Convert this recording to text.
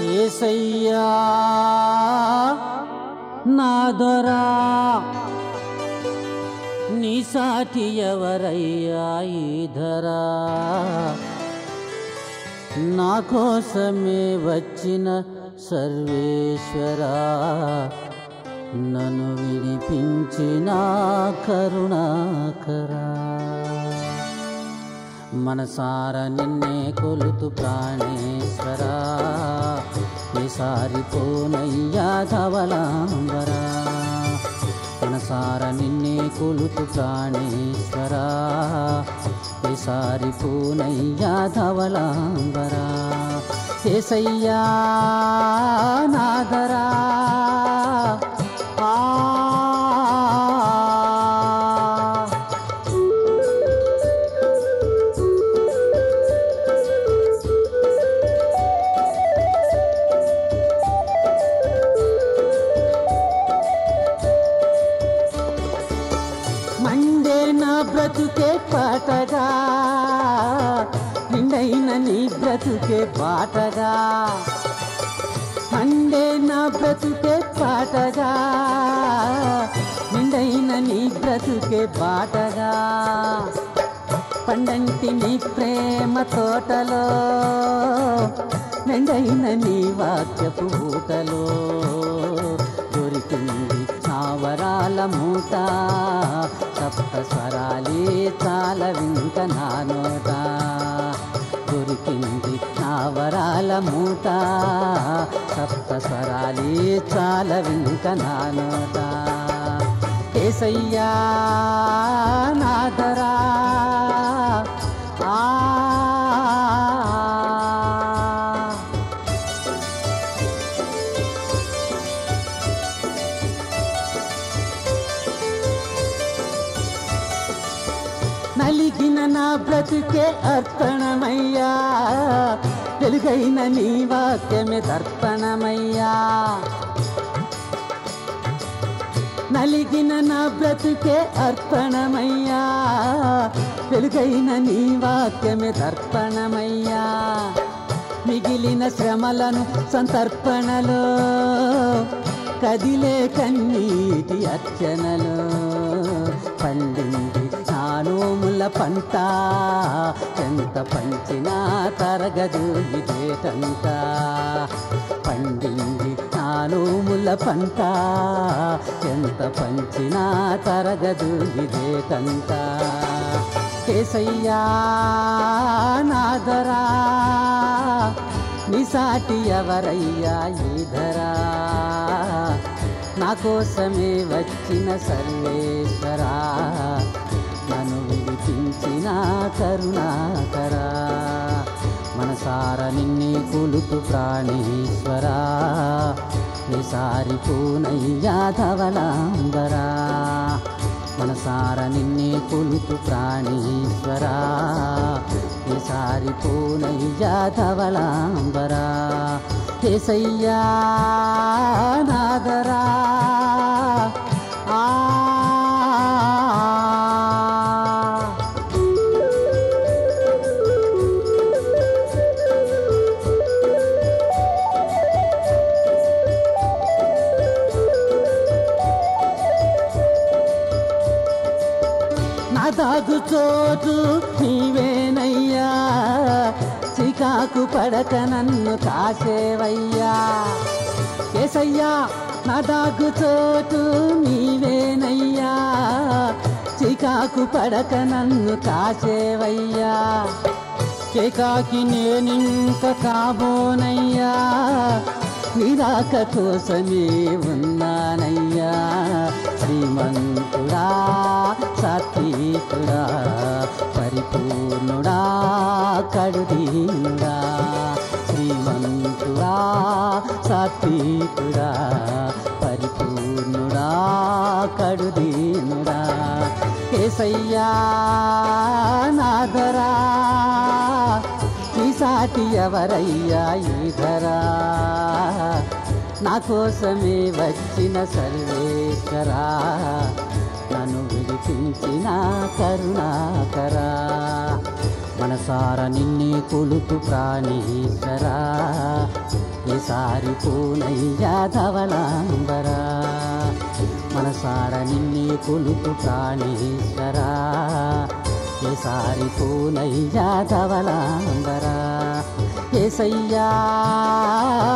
ఏసయ్యా నా దొరా నీ సాటి ఎవరయ్యా ఈ ధరా నా కోసమే వచ్చిన సర్వేశ్వరా నన్ను విడిపించిన కరుణాకరా మనసార నిన్నే కొలుతు ప్రాణేశ్వరా ఈసారి పోనయ్యా ధవలాంబరా మనసార నిన్నే కొలుతు ప్రాణేశ్వరా ఈసారి పూనయ్యా ధవలాంబరా ఏసయ్యా నాదరా ఆ మండే నా బ్రతుకే పాటగా నిండైన నీ బ్రతుకే బాటగా మండే నా బ్రతుకే పాటగా నిండైన నీ బ్రతుకే బాటగా పండంటి నీ ప్రేమ తోటలో మెండైన నీ వాక్యపు ఊటలో దొరికింది చావరాల మూట సప్త స్వరాలే చాల వింక నా నోట దొరికింది చావరాల మూట సప్త స్వరాలే చాల వింక నా నోట ఏసయ్యా నాదరా ఆ నలిగిన నా బ్రతుకే అర్పణమయ్యా వెలుగైన నీ వాక్యమే దర్పణమయ్యా నలిగిన నా బ్రతుకే అర్పణమయ్యా వెలుగైన నీ వాక్యమే దర్పణమయ్యా మిగిలిన శ్రమలను సంతర్పణలో కదిలే కన్నీటి అర్చనలో పండింది నానోముల పంట ఎంత పంచినా తరగదు ఇదేటంత పండింది నానోముల పంట ఎంత పంచినా తరగదు ఇదేటంత కేసయ్యా నాదరా నిసాటి ఎవరయ్యా ఈధరా నా కోసమే వచ్చిన సర్వేశ్వరా నన్ను విడిపించిన కరుణాకరా మనసార నిన్నే కొలుతు ప్రాణేశ్వరా నిసారి పూనయ్యా ధవలాంబరా మనసార నిన్నే కొలుతు ప్రాణేశ్వరా ఈసారి పూనయ్యా ధవలాంబరా కేసయ్యా నాదరా ఆ నా దాగు చోటు నీవేనయ్యా చికాకు పడక నన్ను కాసేవయ్యా కేసయ్యా నా దాగు చోటు నీవేనయ్యా చికాకు పడక నన్ను కాసేవయ్యా కేకాకి నేనింక కాబోనయ్యా నిరాక కోసమే ఉన్నానయ్యా శ్రీమంతుడా సాత్వికుడా పరిపూర్ణుడా కడుదీనుడా శ్రీమంతుడా సాత్వికుడా పరిపూర్ణుడా కడుదీనుడా కేసయ్యా నాదరా ఈ సాటి ఎవరయ్యా ఈధరా నా కోసమే వచ్చిన సర్వేశ్వరా నన్ను విడిపించిన కరుణాకరా మనసార నిన్నే కొలుతు ప్రాణేశ్వరా ఈసారి పూనయ్యా ధవలాంబరా మనసార నిన్నే కొలుతు ప్రాణేశ్వరా ఈసారి పూనయ్యా ధవలాంబరా ఏసయ్యా